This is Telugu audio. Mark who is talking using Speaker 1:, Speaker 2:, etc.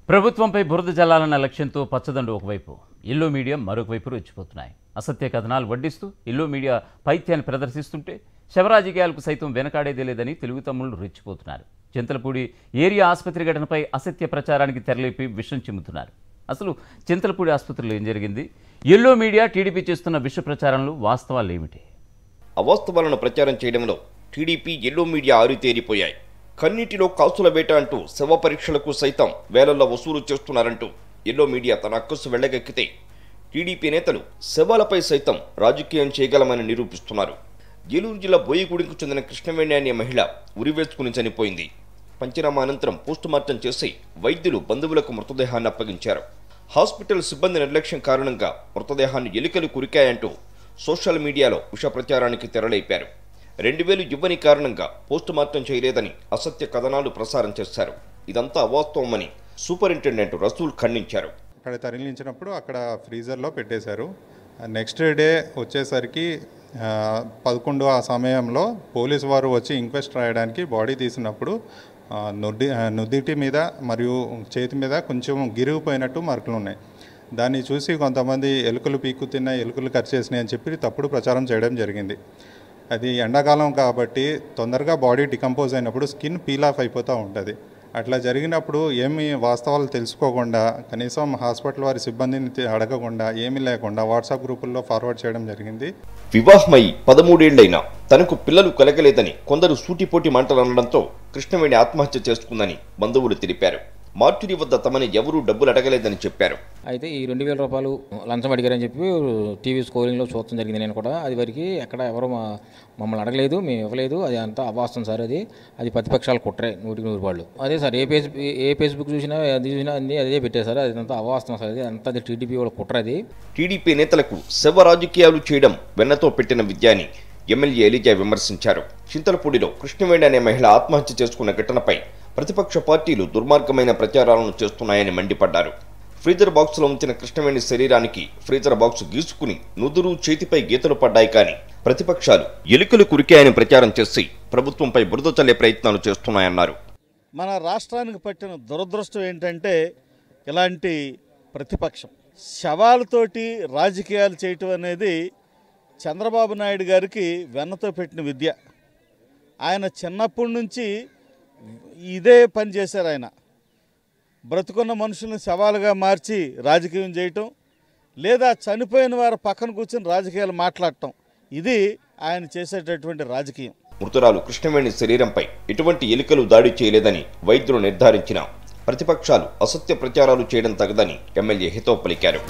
Speaker 1: ప్రభుత్వంపై బురద జల్లాలన్న లక్ష్యంతో పచ్చదండు ఒకవైపు ఇల్లు మీడియా మరొక వైపు రెచ్చిపోతున్నాయి అసత్య కథనాలు వడ్డిస్తూ ఇల్లు మీడియా పైత్యాన్ని ప్రదర్శిస్తుంటే శవరాజకీయాలకు సైతం వెనకాడేదే లేదని తెలుగు తమ్ముళ్ళు రెచ్చిపోతున్నారు చింతలపూడి ఏరియా ఆసుపత్రి ఘటనపై అసత్య ప్రచారానికి తెరలేపి విషం చిమ్ముతున్నారు అసలు చింతలపూడి ఆసుపత్రిలో ఏం జరిగింది ఎల్లో మీడియా టీడీపీ చేస్తున్న విష ప్రచారంలో వాస్తవాలు ఏమిటి
Speaker 2: అవాస్తవాలను ప్రచారం చేయడంలో టీడీపీ ఎల్లో మీడియా ఆరితేరిపోయాయి కన్నీటిలో కాసుల వేట అంటూ శవ పరీక్షలకు సైతం వేలల్లో వసూలు చేస్తున్నారంటూ ఎల్లో మీడియా తన అక్కసు వెళ్ళగక్కితే టీడీపీ నేతలు శవాలపై సైతం రాజకీయం చేయగలమని నిరూపిస్తున్నారు ఏలూరు జిల్లా బోయిగూడెంకు చెందిన కృష్ణవేణి అనే మహిళ ఉరివేసుకుని చనిపోయింది పంచనామా అనంతరం పోస్టుమార్టం చేసి వైద్యులు బంధువులకు మృతదేహాన్ని అప్పగించారు హాస్పిటల్ సిబ్బంది నిర్లక్ష్యం కారణంగా మృతదేహాన్ని ఎలుకలు కురికాయంటూ సోషల్ మీడియాలో విష ప్రచారానికి తెరలేపారు రెండు వేలు ఇవ్వని కారణంగా పోస్టుమార్టం చేయలేదని అసత్య కథనాలు ప్రసారం చేశారు ఇదంతా అవాస్తవమని సూపరింటెండెంట్ రసూల్ ఖండించారు
Speaker 3: అక్కడ తరలించినప్పుడు అక్కడ ఫ్రీజర్లో పెట్టేశారు నెక్స్ట్ డే వచ్చేసరికి ఆ, పదకొండు ఆ సమయంలో పోలీసు వారు వచ్చి ఇంక్వెస్ట్ రాయడానికి బాడీ తీసినప్పుడు ఆ, నుద్ది ఆ, నుదిటి మీద మరియు చేతి మీద కొంచెం గిరిగిపోయినట్టు మార్కులు ఉన్నాయి దాన్ని చూసి కొంతమంది ఎలుకలు పీక్కు తిన్న ఎలుకలు ఖర్చు చేసినాయి అని చెప్పి తప్పుడు ప్రచారం చేయడం జరిగింది అది ఎండాకాలం కాబట్టి తొందరగా బాడీ డికంపోజ్ అయినప్పుడు స్కిన్ పీల్ ఆఫ్ అయిపోతూ ఉంటుంది అట్లా జరిగినప్పుడు ఏమి వాస్తవాలు తెలుసుకోకుండా కనీసం హాస్పిటల్ వారి సిబ్బందిని తి- అడగకుండా ఏమీ లేకుండా వాట్సాప్ గ్రూపుల్లో ఫార్వర్డ్ చేయడం జరిగింది
Speaker 2: వివాహమై పదమూడేళ్లైనా తనకు పిల్లలు కలగలేదని కొందరు సూటిపోటి మాటలు అనడంతో కృష్ణవేణి ఆత్మహత్య చేసుకుందని బంధువులు తెలిపారు మార్చురి వద్ద తమని ఎవరూ డబ్బులు అడగలేదని చెప్పారు
Speaker 4: అయితే ఈ రెండు వేల రూపాయలు లంచం అడిగారని చెప్పి టీవీ స్కోరింగ్లో చూడటం జరిగింది నేను కూడా అది వరకు ఎక్కడ ఎవరు మా మమ్మల్ని అడగలేదు మేము ఇవ్వలేదు అది అంతా అవాస్తవం సార్ అది అది ప్రతిపక్షాలు కుట్రే నూటికి నూరు వాళ్ళు అదే సార్ ఏ పేజ్ ఏ ఫేస్బుక్ చూసినా అది చూసినా అన్ని అదే పెట్టారు సార్ అది అంతా అవాస్తవం సార్ అది అంతా అది టీడీపీ వాళ్ళ కుట్ర అది
Speaker 2: టీడీపీ నేతలకు శవ రాజకీయాలు చేయడం వెన్నతో పెట్టిన విద్య అని ఎమ్మెల్యే ఎలిజా విమర్శించారు చింతలపూడిలో కృష్ణవేణి అనే మహిళ ఆత్మహత్య చేసుకున్న ఘటనపై ప్రతిపక్ష పార్టీలు దుర్మార్గమైన ప్రచారాలను చేస్తున్నాయని మండిపడ్డారు ఫ్రీజర్ బాక్సులో ఉంచిన కృష్ణవేణి శరీరానికి ఫ్రీజర్ బాక్స్ గీసుకుని నుదురు చేతిపై గీతలు పడ్డాయి కానీ ప్రతిపక్షాలు ఎలుకలు కురికాయని ప్రచారం చేసి ప్రభుత్వంపై బురద చల్లే ప్రయత్నాలు చేస్తున్నాయన్నారు
Speaker 5: మన రాష్ట్రానికి పట్టిన దురదృష్టం ఏంటంటే ఇలాంటి ప్రతిపక్షం శవాలతోటి రాజకీయాలు చేయటం అనేది చంద్రబాబు నాయుడు గారికి వెన్నతో పెట్టిన విద్య ఆయన చిన్నప్పటి నుంచి ఇదే పని చేశారు ఆయన బ్రతుకున్న మనుషుల్ని శవాలుగా మార్చి రాజకీయం చేయటం లేదా చనిపోయిన వారి పక్కన కూర్చొని రాజకీయాలు మాట్లాడటం ఇది ఆయన చేసేటటువంటి రాజకీయం
Speaker 2: మృతురాలు కృష్ణవేణి శరీరంపై ఎటువంటి ఎలుకలు దాడి చేయలేదని వైద్యులు నిర్ధారించిన ప్రతిపక్షాలు అసత్య ప్రచారాలు చేయడం తగదని ఎమ్మెల్యే హితవు పలికారు